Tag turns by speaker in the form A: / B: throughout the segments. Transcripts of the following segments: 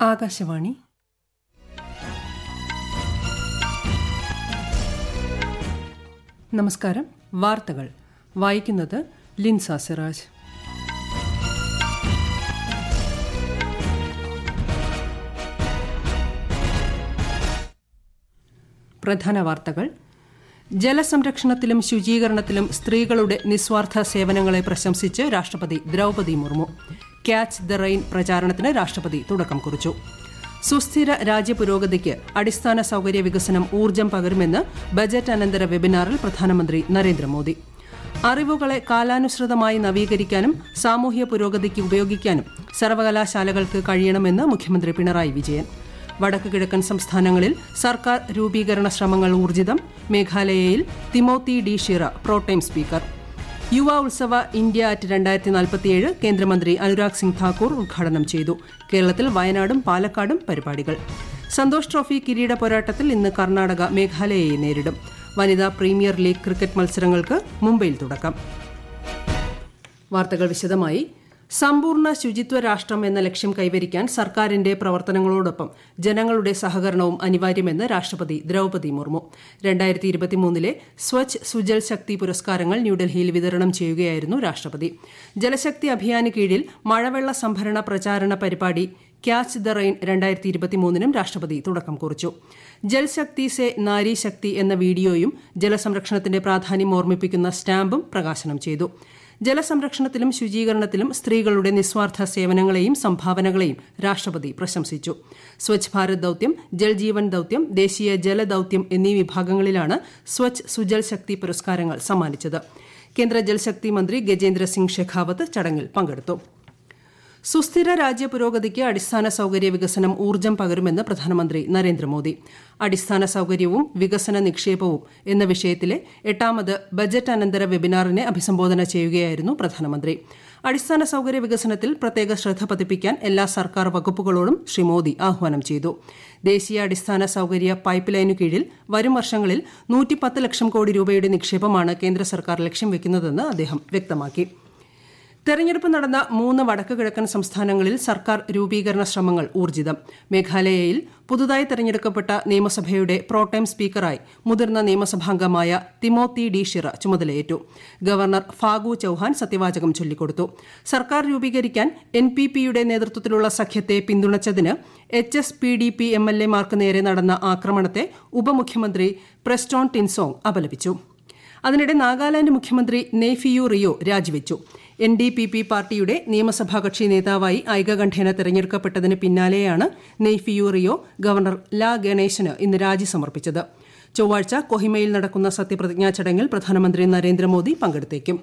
A: ആകാശവാണി നമസ്കാരം വാർത്തകൾ വായിക്കുന്നത് ലിൻസ സിറാജ് പ്രധാന വാർത്തകൾ ജലസംരക്ഷണത്തിലും ശുചീകരണത്തിലും സ്ത്രീകളുടെ നിസ്വാർത്ഥ സേവനങ്ങളെ പ്രശംസിച്ച് രാഷ്ട്രപതി Droupadi Murmu catch the rain പ്രചാരണത്തിന് രാഷ്ട്രപതി തുടക്കം കുറിച്ചു സുസ്ഥിര രാജ്യപുരോഗതിക്ക് അടിസ്ഥാന സൗകര്യ വികസനം ഊർജ്ജം പകരുമെന്ന് ബജറ്റ് അനന്തര വെബിനാറിൽ പ്രധാനമന്ത്രി നരേന്ദ്രമോദി അറിവുകളെ കാലാനുസൃതമായി നവീകരിക്കാനും സാമൂഹ്യ പുരോഗതിക്ക് ഉപയോഗിക്കാനും സർവകലാശാലകൾക്ക് കഴിയണമെന്ന് മുഖ്യമന്ത്രി പിണറായി വിജയൻ വടക്ക് കിഴക്കൻ സംസ്ഥാനങ്ങളിൽ സർക്കാർ രൂപീകരണ ശ്രമങ്ങൾ ഊർജിതം മേഘാലയയിൽ Timothy D Shira pro tem speaker Yuva Utsav India at രണ്ടായിരത്തി നാൽപ്പത്തിയേഴ് കേന്ദ്രമന്ത്രി അനുരാഗ് സിംഗ് ഠാക്കൂർ ഉദ്ഘാടനം ചെയ്തു കേരളത്തിൽ വയനാടും പാലക്കാടും പരിപാടികൾ സന്തോഷ് ട്രോഫി കിരീട പോരാട്ടത്തിൽ ഇന്ന് കർണാടക മേഘാലയയെ നേരിടും വനിതാ പ്രീമിയർ ലീഗ് ക്രിക്കറ്റ് മത്സരങ്ങൾക്ക് മുംബൈയിൽ തുടക്കം വാർത്തകൾ വിശദമായി സമ്പൂർണ്ണ ശുചിത്വ രാഷ്ട്രം എന്ന ലക്ഷ്യം കൈവരിക്കാൻ സർക്കാരിന്റെ പ്രവർത്തനങ്ങളോടൊപ്പം ജനങ്ങളുടെ സഹകരണവും അനിവാര്യമെന്ന് രാഷ്ട്രപതി ദ്രൌപദി മുർമു രണ്ടായിരത്തി ഇരുപത്തിമൂന്നിലെ സ്വച്ഛ് സുജൽ ശക്തി പുരസ്കാരങ്ങൾ ന്യൂഡൽഹിയിൽ വിതരണം ചെയ്യുകയായിരുന്നു രാഷ്ട്രപതി ജലശക്തി അഭിയാന് കീഴിൽ മഴവെള്ള സംഭരണ പ്രചാരണ പരിപാടി ക്യാച്ച് ദ റെയിൻ രണ്ടായിരത്തി ഇരുപത്തിമൂന്നിനും രാഷ്ട്രപതി തുടക്കം കുറിച്ചു ജൽശക്തി സെ നാരി ശക്തി എന്ന വീഡിയോയും ജലസംരക്ഷണത്തിന്റെ പ്രാധാന്യം ഓർമ്മിപ്പിക്കുന്ന സ്റ്റാമ്പും പ്രകാശനം ചെയ്തു ജലസംരക്ഷണത്തിലും ശുചീകരണത്തിലും സ്ത്രീകളുടെ നിസ്വാർത്ഥ സേവനങ്ങളെയും സംഭാവനകളെയും രാഷ്ട്രപതി പ്രശംസിച്ചു സ്വച്ഛ് ഭാരത് ദൌത്യം ജൽജീവൻ ദൌത്യം ദേശീയ ജലദൌത്യം എന്നീ വിഭാഗങ്ങളിലാണ് സ്വച്ഛ് സുജൽ ശക്തി പുരസ്കാരങ്ങൾ സമ്മാനിച്ചത് കേന്ദ്ര ജൽശക്തി മന്ത്രി ഗജേന്ദ്ര സിംഗ് ഷെഖാവത്ത് ചടങ്ങിൽ പങ്കെടുത്തു സുസ്ഥിര രാജ്യ പുരോഗതിക്ക് അടിസ്ഥാന സൗകര്യ വികസനം ഊർജ്ജം പകരുമെന്ന് പ്രധാനമന്ത്രി നരേന്ദ്രമോദി അടിസ്ഥാന സൗകര്യവും വികസന നിക്ഷേപവും എന്ന വിഷയത്തിലെ എട്ടാമത് ബജറ്റ് അനന്തര വെബിനാറിനെ അഭിസംബോധന ചെയ്യുകയായിരുന്നു പ്രധാനമന്ത്രി അടിസ്ഥാന സൗകര്യ വികസനത്തിൽ പ്രത്യേക ശ്രദ്ധ പതിപ്പിക്കാൻ എല്ലാ സർക്കാർ വകുപ്പുകളോടും ശ്രീ മോദി ആഹ്വാനം ചെയ്തു ദേശീയ അടിസ്ഥാന സൗകര്യ പൈപ്പ് ലൈനു കീഴിൽ വരും വർഷങ്ങളിൽ നൂറ്റിപ്പത്ത് ലക്ഷം കോടി രൂപയുടെ നിക്ഷേപമാണ് കേന്ദ്ര സർക്കാർ ലക്ഷ്യം വെക്കുന്നതെന്ന് അദ്ദേഹം വ്യക്തമാക്കി തെരഞ്ഞെടുപ്പ് നടന്ന മൂന്ന് വടക്ക് കിഴക്കൻ സംസ്ഥാനങ്ങളിൽ സർക്കാർ രൂപീകരണ ശ്രമങ്ങൾ ഊർജിതം മേഘാലയയിൽ പുതുതായി തെരഞ്ഞെടുക്കപ്പെട്ട നിയമസഭയുടെ പ്രോടൈം സ്പീക്കറായി മുതിർന്ന നിയമസഭാംഗമായ തിമോത്തി ഡി ഷിറ ചുമതലയേറ്റു ഗവർണർ ഫാഗു ചൌഹാൻ സത്യവാചകം ചൊല്ലിക്കൊടുത്തു സർക്കാർ രൂപീകരിക്കാൻ എൻ പി പിയുടെ നേതൃത്വത്തിലുള്ള സഖ്യത്തെ പിന്തുണച്ചതിന് H S P D P M L എമാർക്ക് നേരെ നടന്ന ആക്രമണത്തെ ഉപമുഖ്യമന്ത്രി പ്രസ്റ്റോൺ ടിൻസോങ് അപലപിച്ചു അതിനിടെ നാഗാലാന്റ് മുഖ്യമന്ത്രി നെയ്ഫിയു റിയോ രാജിവെച്ചു എൻ ഡി പി പി പാർട്ടിയുടെ നിയമസഭാ കക്ഷി നേതാവായി ഐകകണ്ഠേന തെരഞ്ഞെടുക്കപ്പെട്ടതിന് പിന്നാലെയാണ് നെയ്ഫിയു റിയോ ഗവർണർ ലാ ഗണേശന് ഇന്ന് രാജി സമർപ്പിച്ചത് ചൊവ്വാഴ്ച കൊഹിമയിൽ നടക്കുന്ന സത്യപ്രതിജ്ഞാ ചടങ്ങിൽ പ്രധാനമന്ത്രി നരേന്ദ്രമോദി പങ്കെടുത്തേക്കും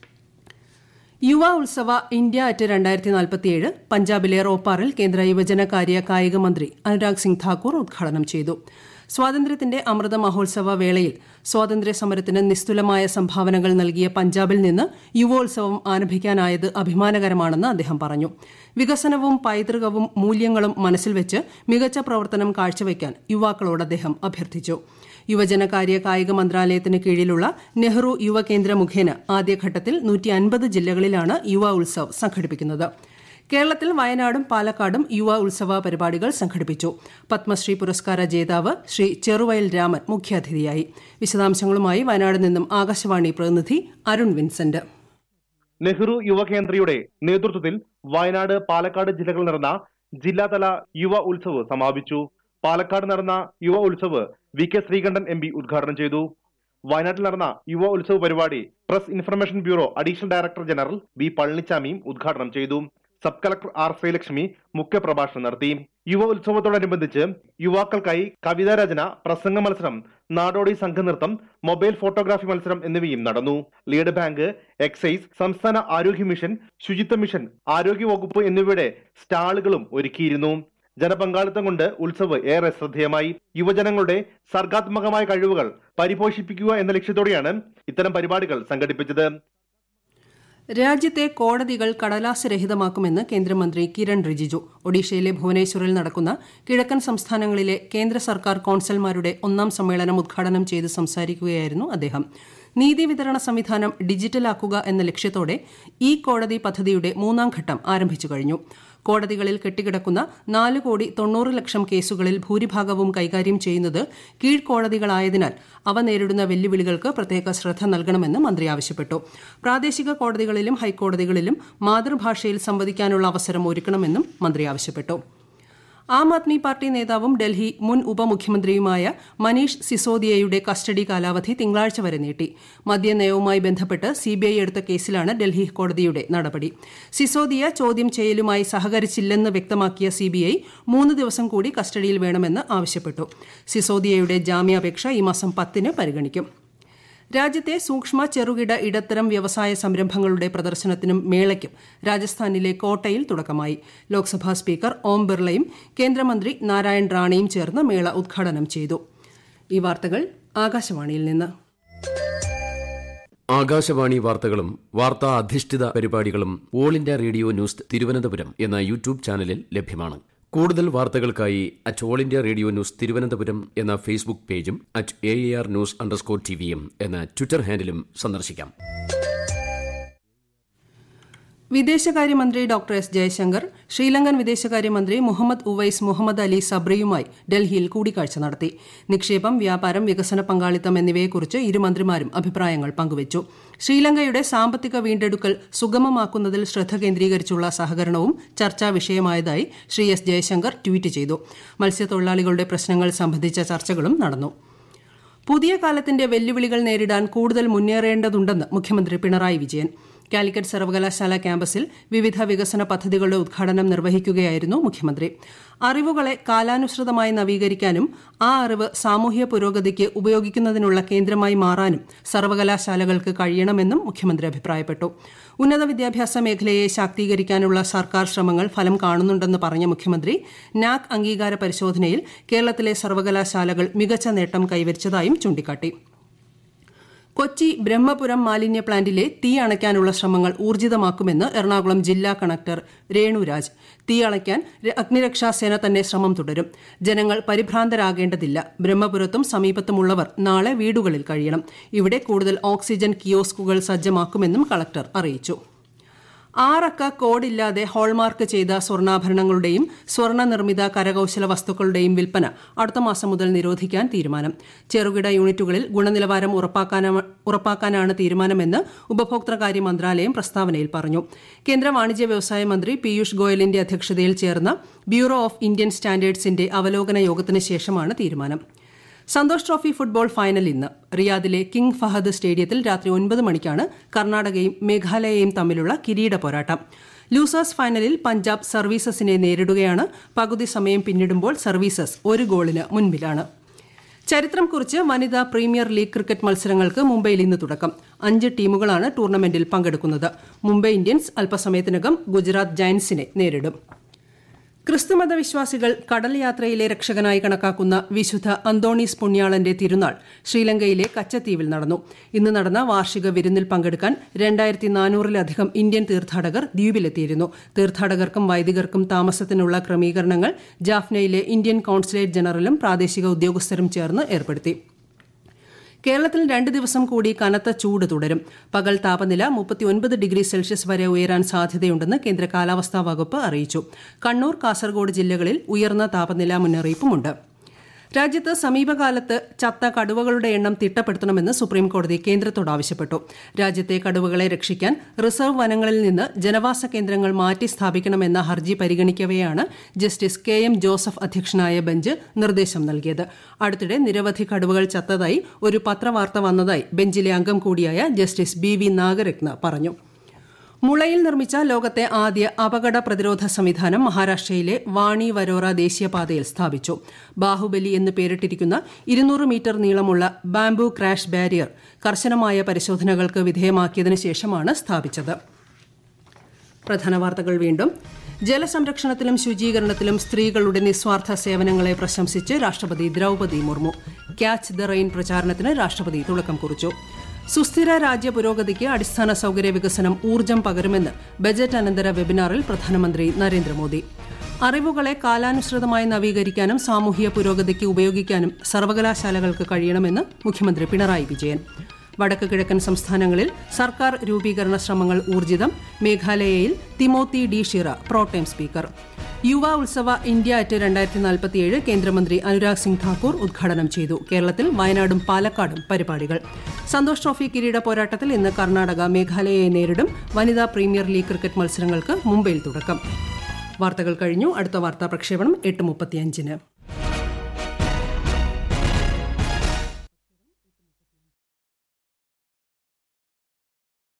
A: യുവ ഉത്സവ ഇന്ത്യ അറ്റ് രണ്ടായിരത്തി നാൽപ്പത്തിയേഴ് പഞ്ചാബിലെ റോപ്പാറിൽ കേന്ദ്ര യുവജനകാര്യ കായിക മന്ത്രി അനുരാഗ് സിംഗ് ഠാക്കൂർ ഉദ്ഘാടനം ചെയ്തു സ്വാതന്ത്ര്യത്തിന്റെ അമൃത മഹോത്സവ വേളയിൽ സ്വാതന്ത്ര്യ സമരത്തിന് നിസ്തുലമായ സംഭാവനകൾ നൽകിയ പഞ്ചാബിൽ നിന്ന് യുവോത്സവം ആരംഭിക്കാനായത് അഭിമാനകരമാണെന്ന് അദ്ദേഹം പറഞ്ഞു വികസനവും പൈതൃകവും മൂല്യങ്ങളും മനസ്സിൽ വെച്ച് മികച്ച പ്രവർത്തനം കാഴ്ചവെക്കാൻ യുവാക്കളോട് അദ്ദേഹം അഭ്യർത്ഥിച്ചു യുവജനകാര്യ കായിക മന്ത്രാലയത്തിന് കീഴിലുള്ള നെഹ്റു യുവകേന്ദ്ര മുഖേന ആദ്യഘട്ടത്തിൽ നൂറ്റി അൻപത് ജില്ലകളിലാണ് യുവ ഉത്സവ് സംഘടിപ്പിക്കുന്നത് കേരളത്തിൽ വയനാടും പാലക്കാടും യുവ ഉത്സവ പരിപാടികൾ സംഘടിപ്പിച്ചു പത്മശ്രീ പുരസ്കാര ജേതാവ് ശ്രീ ചെറുവയൽ രാമൻ മുഖ്യാതിഥിയായി വിശദാംശങ്ങളുമായി വയനാട് നിന്നും ആകാശവാണി പ്രതിനിധി അരുൺ വിൻസെന്റ്
B: നെഹ്റു യുവകേന്ദ്രയുടെ നേതൃത്വത്തിൽ വയനാട് പാലക്കാട് ജില്ലകളിൽ നടന്ന ജില്ലാതല യുവ ഉത്സവ് സമാപിച്ചു പാലക്കാട് നടന്ന Yuva Utsav V K Sreekandan M P ഉദ്ഘാടനം ചെയ്തു വയനാട്ടിൽ നടന്ന യുവ ഉത്സവ പരിപാടി press information bureau additional director general V പളനിച്ചാമിയും ഉദ്ഘാടനം ചെയ്തു സബ് കളക്ടർ ആർ ശ്രീലക്ഷ്മി മുഖ്യപ്രഭാഷണം നടത്തി യുവ ഉത്സവത്തോടനുബന്ധിച്ച് യുവാക്കൾക്കായി കവിതാ രചന പ്രസംഗ മത്സരം നാടോടി സംഘനൃത്തം മൊബൈൽ ഫോട്ടോഗ്രാഫി മത്സരം എന്നിവയും നടന്നു ലീഡ് ബാങ്ക് എക്സൈസ് സംസ്ഥാന ആരോഗ്യ മിഷൻ ശുചിത്വ മിഷൻ ആരോഗ്യ വകുപ്പ് എന്നിവയുടെ സ്റ്റാളുകളും ഒരുക്കിയിരുന്നു ജനപങ്കാളിത്തം കൊണ്ട് ഉത്സവ് ഏറെ ശ്രദ്ധേയമായി യുവജനങ്ങളുടെ സർഗാത്മകമായ കഴിവുകൾ പരിപോഷിപ്പിക്കുക എന്ന ലക്ഷ്യത്തോടെയാണ് ഇത്തരം പരിപാടികൾ സംഘടിപ്പിച്ചത്
A: രാജ്യത്തെ കോടതികൾ കടലാസ് രഹിതമാക്കുമെന്ന് കേന്ദ്രമന്ത്രി കിരൺ റിജിജു ഒഡീഷയിലെ ഭുവനേശ്വറിൽ നടക്കുന്ന കിഴക്കൻ സംസ്ഥാനങ്ങളിലെ കേന്ദ്ര സർക്കാർ കോൺസൽമാരുടെ ഒന്നാം സമ്മേളനം ഉദ്ഘാടനം ചെയ്ത് സംസാരിക്കുകയായിരുന്നു അദ്ദേഹം നീതി വിതരണ സംവിധാനം ഡിജിറ്റലാക്കുക എന്ന ലക്ഷ്യത്തോടെ ഇ കോടതി പദ്ധതിയുടെ മൂന്നാം ഘട്ടം ആരംഭിച്ചു കഴിഞ്ഞു കോടതികളിൽ കെട്ടിക്കിടക്കുന്ന നാല് കോടി തൊണ്ണൂറ് ലക്ഷം കേസുകളിൽ ഭൂരിഭാഗവും കൈകാര്യം ചെയ്യുന്നത് കീഴ്ക്കോടതികളായതിനാൽ അവ നേരിടുന്ന വെല്ലുവിളികൾക്ക് പ്രത്യേക ശ്രദ്ധ നൽകണമെന്ന് മന്ത്രി ആവശ്യപ്പെട്ടു പ്രാദേശിക കോടതികളിലും ഹൈക്കോടതികളിലും മാതൃഭാഷയിൽ സംവദിക്കാനുള്ള അവസരം ഒരുക്കണമെന്നും മന്ത്രി ആവശ്യപ്പെട്ടു ആം ആദ്മി പാർട്ടി നേതാവും ഡൽഹി മുൻ ഉപമുഖ്യമന്ത്രിയുമായ മനീഷ് സിസോദിയയുടെ കസ്റ്റഡി കാലാവധി തിങ്കളാഴ്ച വരെ നീട്ടി മദ്യനയവുമായി ബന്ധപ്പെട്ട് സിബിഐ എടുത്ത കേസിലാണ് ഡൽഹി കോടതിയുടെ നടപടി സിസോദിയ ചോദ്യം ചെയ്യലുമായി സഹകരിച്ചില്ലെന്ന് വ്യക്തമാക്കിയ സിബിഐ മൂന്ന് ദിവസം കൂടി കസ്റ്റഡിയിൽ വേണമെന്ന് ആവശ്യപ്പെട്ടു സിസോദിയയുടെ ജാമ്യാപേക്ഷ ഈ മാസം പത്തിന് പരിഗണിക്കും രാജ്യത്തെ സൂക്ഷ്മ ചെറുകിട ഇടത്തരം വ്യവസായ സംരംഭങ്ങളുടെ പ്രദർശനത്തിനും മേളയ്ക്കും രാജസ്ഥാനിലെ കോട്ടയിൽ തുടക്കമായി ലോക്സഭാ സ്പീക്കർ ഓം ബിർളയും കേന്ദ്രമന്ത്രി നാരായൺ റാണയും ചേർന്ന് മേള ഉദ്ഘാടനം ചെയ്തു ഈ വാർത്തകൾ ആകാശവാണിയിൽ നിന്ന്
C: ആകാശവാണി വാർത്തകളും വാർത്താ അധിഷ്ഠിത പരിപാടികളും all India radio news Thiruvananthapuram എന്ന യൂട്യൂബ് ചാനലിൽ ലഭ്യമാണ് കൂടുതൽ വാർത്തകൾക്കായി at all India radio news Thiruvananthapuram എന്ന ഫേസ്ബുക്ക് പേജും at A R news underscore ടിവിയും എന്ന ട്വിറ്റർ ഹാൻഡിലും സന്ദർശിക്കാം
A: വിദേശകാര്യമന്ത്രി ഡോക്ടർ എസ് ജയശങ്കർ ശ്രീലങ്കൻ വിദേശകാര്യമന്ത്രി മുഹമ്മദ് ഉവൈസ് മുഹമ്മദ് അലി സബ്രിയുമായി ഡൽഹിയിൽ കൂടിക്കാഴ്ച നടത്തി നിക്ഷേപം വ്യാപാരം വികസന പങ്കാളിത്തം എന്നിവയെക്കുറിച്ച് ഇരു മന്ത്രിമാരും അഭിപ്രായങ്ങൾ പങ്കുവച്ചു ശ്രീലങ്കയുടെ സാമ്പത്തിക വീണ്ടെടുക്കൽ സുഗമമാക്കുന്നതിൽ ശ്രദ്ധ കേന്ദ്രീകരിച്ചുള്ള സഹകരണവും ചർച്ചാ വിഷയമായതായി ശ്രീ എസ് ജയശങ്കർ ട്വീറ്റ് ചെയ്തു മത്സ്യത്തൊഴിലാളികളുടെ പ്രശ്നങ്ങൾ സംബന്ധിച്ച ചർച്ചകളും നടന്നു പുതിയ കാലത്തിന്റെ വെല്ലുവിളികൾ നേരിടാൻ കൂടുതൽ മുന്നേറേണ്ടതുണ്ടെന്ന് മുഖ്യമന്ത്രി പിണറായി വിജയൻ കാലിക്കറ്റ് സർവകലാശാല ക്യാമ്പസിൽ വിവിധ വികസന പദ്ധതികളുടെ ഉദ്ഘാടനം നിർവഹിക്കുകയായിരുന്നു മുഖ്യമന്ത്രി അറിവുകളെ കാലാനുസൃതമായി നവീകരിക്കാനും ആ അറിവ് സാമൂഹ്യ പുരോഗതിക്ക് ഉപയോഗിക്കുന്നതിനുള്ള കേന്ദ്രമായി മാറാനും സർവകലാശാലകൾക്ക് കഴിയണമെന്നും മുഖ്യമന്ത്രി അഭിപ്രായപ്പെട്ടു ഉന്നത വിദ്യാഭ്യാസ മേഖലയെ ശാക്തീകരിക്കാനുള്ള സർക്കാർ ശ്രമങ്ങൾ ഫലം കാണുന്നുണ്ടെന്ന് പറഞ്ഞ മുഖ്യമന്ത്രി നാക് അംഗീകാര പരിശോധനയിൽ കേരളത്തിലെ സർവകലാശാലകൾ മികച്ച നേട്ടം കൈവരിച്ചതായും ചൂണ്ടിക്കാട്ടി കൊച്ചി ബ്രഹ്മപുരം മാലിന്യ പ്ലാന്റിലെ തീ അണയ്ക്കാനുള്ള ശ്രമങ്ങൾ ഊർജിതമാക്കുമെന്ന് എറണാകുളം ജില്ലാ കളക്ടർ രേണുരാജ് തീ അണയ്ക്കാൻ അഗ്നിരക്ഷാസേന തന്നെ ശ്രമം തുടരും ജനങ്ങൾ പരിഭ്രാന്തരാകേണ്ടതില്ല ബ്രഹ്മപുരത്തും സമീപത്തുമുള്ളവർ നാളെ വീടുകളിൽ കഴിയണം ഇവിടെ കൂടുതൽ ഓക്സിജൻ കിയോസ്കുകൾ സജ്ജമാക്കുമെന്നും കളക്ടർ അറിയിച്ചു ആറക്ക കോഡില്ലാതെ ഹോൾമാർക്ക് ചെയ്ത സ്വർണ്ണാഭരണങ്ങളുടെയും സ്വർണ്ണ നിർമ്മിത കരകൌശല വസ്തുക്കളുടെയും വിൽപ്പന അടുത്ത മാസം മുതൽ നിരോധിക്കാൻ തീരുമാനം ചെറുകിട യൂണിറ്റുകളിൽ ഗുണനിലവാരം ഉറപ്പാക്കാനാണ് തീരുമാനമെന്ന് ഉപഭോക്തൃകാര്യ മന്ത്രാലയം പ്രസ്താവനയിൽ പറഞ്ഞു കേന്ദ്ര വാണിജ്യ വ്യവസായ മന്ത്രി പീയൂഷ് ഗോയലിന്റെ അധ്യക്ഷതയിൽ ചേർന്ന ബ്യൂറോ ഓഫ് ഇന്ത്യൻ സ്റ്റാൻഡേർഡ്സിന്റെ അവലോകന യോഗത്തിന് ശേഷമാണ് തീരുമാനം സന്തോഷ് ട്രോഫി ഫുട്ബോൾ ഫൈനൽ ഇന്ന് റിയാദിലെ കിങ് ഫഹദ് സ്റ്റേഡിയത്തിൽ രാത്രി ഒൻപത് മണിക്കാണ് കർണാടകയും മേഘാലയയും തമ്മിലുള്ള കിരീട പോരാട്ടം ലൂസേഴ്സ് ഫൈനലിൽ പഞ്ചാബ് സർവീസസിനെ നേരിടുകയാണ് പകുതി സമയം പിന്നിടുമ്പോൾ സർവീസസ് ഒരു ഗോളിന് മുൻപിലാണ് ചരിത്രം കുറിച്ച് വനിതാ പ്രീമിയർ ലീഗ് ക്രിക്കറ്റ് മത്സരങ്ങൾക്ക് മുംബൈയിൽ ഇന്ന് തുടക്കം അഞ്ച് ടീമുകളാണ് ടൂർണമെന്റിൽ പങ്കെടുക്കുന്നത് മുംബൈ ഇന്ത്യൻസ് അല്പസമയത്തിനകം ഗുജറാത്ത് ജയൻസിനെ നേരിടും ക്രിസ്തുമത വിശ്വാസികൾ കടൽ യാത്രയിലെ രക്ഷകനായി കണക്കാക്കുന്ന വിശുദ്ധ അന്തോണീസ് പുണ്യാളന്റെ തിരുനാൾ ശ്രീലങ്കയിലെ കച്ചത്തീവിൽ നടന്നു ഇന്ന് നടന്ന വാർഷിക വിരുന്നിൽ പങ്കെടുക്കാൻ രണ്ടായിരത്തി നാനൂറിലധികം ഇന്ത്യൻ തീർത്ഥാടകർ ദ്വീപിലെത്തിയിരുന്നു തീർത്ഥാടകർക്കും വൈദികർക്കും താമസത്തിനുള്ള ക്രമീകരണങ്ങൾ ജാഫ്നയിലെ ഇന്ത്യൻ കോൺസുലേറ്റ് ജനറലും പ്രാദേശിക ഉദ്യോഗസ്ഥരും ചേർന്ന് ഏർപ്പെടുത്തി കേരളത്തിൽ രണ്ട് ദിവസം കൂടി കനത്ത ചൂട് തുടരും പകൽ താപനില മുപ്പത്തിയൊൻപത് ഡിഗ്രി സെൽഷ്യസ് വരെ ഉയരാൻ സാധ്യതയുണ്ടെന്ന് കേന്ദ്ര കാലാവസ്ഥാ വകുപ്പ് അറിയിച്ചു കണ്ണൂർ കാസർഗോഡ് ജില്ലകളിൽ ഉയർന്ന താപനില മുന്നറിയിപ്പുമുണ്ട് രാജ്യത്ത് സമീപകാലത്ത് ചത്ത കടുവകളുടെ എണ്ണം തിട്ടപ്പെടുത്തണമെന്ന് സുപ്രീംകോടതി കേന്ദ്രത്തോട് ആവശ്യപ്പെട്ടു രാജ്യത്തെ കടുവകളെ രക്ഷിക്കാൻ റിസർവ് വനങ്ങളിൽ നിന്ന് ജനവാസ കേന്ദ്രങ്ങൾ മാറ്റി സ്ഥാപിക്കണമെന്ന ഹർജി പരിഗണിക്കവെയാണ് ജസ്റ്റിസ് കെ എം ജോസഫ് അധ്യക്ഷനായ ബെഞ്ച് നിർദ്ദേശം നൽകിയത് അടുത്തിടെ നിരവധി കടുവകൾ ചത്തതായി ഒരു പത്രവാർത്ത വന്നതായി ബെഞ്ചിലെ അംഗം കൂടിയായ ജസ്റ്റിസ് ബി വി നാഗരത്ന പറഞ്ഞു മുളയിൽ നിർമ്മിച്ച ലോകത്തെ ആദ്യ അപകട പ്രതിരോധ സംവിധാനം മഹാരാഷ്ട്രയിലെ വാണി വരോറ ദേശീയപാതയിൽ സ്ഥാപിച്ചു ബാഹുബലി എന്ന് പേരിട്ടിരിക്കുന്ന ഇരുന്നൂറ് മീറ്റർ നീളമുള്ള ബാംബു ക്രാഷ് ബാരിയർ കർശനമായ പരിശോധനകൾക്ക് വിധേയമാക്കിയതിനു ശേഷമാണ് സ്ഥാപിച്ചത് പ്രധാന വാർത്തകൾ വീണ്ടും ജലസംരക്ഷണത്തിലും ശുചീകരണത്തിലും സ്ത്രീകളുടെ നിസ്വാർത്ഥ സേവനങ്ങളെ പ്രശംസിച്ച് രാഷ്ട്രപതി Droupadi Murmu catch the rain പ്രചാരണത്തിന് രാഷ്ട്രപതി തുടക്കം കുറിച്ചു സുസ്ഥിര രാജ്യ പുരോഗതിക്ക് അടിസ്ഥാന സൌകര്യ വികസനം ഊർജ്ജം പകരുമെന്ന് ബജറ്റ് അനന്തര വെബിനാറിൽ പ്രധാനമന്ത്രി നരേന്ദ്രമോദി അറിവുകളെ കാലാനുസൃതമായി നവീകരിക്കാനും സാമൂഹിക പുരോഗതിക്ക് ഉപയോഗിക്കാനും സർവകലാശാലകൾക്ക് കഴിയണമെന്ന് മുഖ്യമന്ത്രി പിണറായി വിജയൻ വടക്ക് കിഴക്കൻ സംസ്ഥാനങ്ങളിൽ സർക്കാർ രൂപീകരണ ശ്രമങ്ങൾ ഊർജിതം മേഘാലയയിൽ Timothy D Shira pro tem speaker Yuva Utsav India at രണ്ടായിരത്തി നാൽപ്പത്തിയേഴ് കേന്ദ്രമന്ത്രി അനുരാഗ് സിംഗ് ഠാക്കൂർ ഉദ്ഘാടനം ചെയ്തു കേരളത്തിൽ വയനാടും പാലക്കാടും പരിപാടികൾ സന്തോഷ് ട്രോഫി കിരീട പോരാട്ടത്തിൽ ഇന്ന് കർണാടക മേഘാലയയെ നേരിടും വനിതാ പ്രീമിയർ ലീഗ് ക്രിക്കറ്റ് മത്സരങ്ങൾക്ക് മുംബൈയിൽ തുടക്കം വാർത്തകൾ കഴിഞ്ഞു അടുത്ത വാർത്താ പ്രക്ഷേപണം എട്ട് മുപ്പത്തിയഞ്ചിന്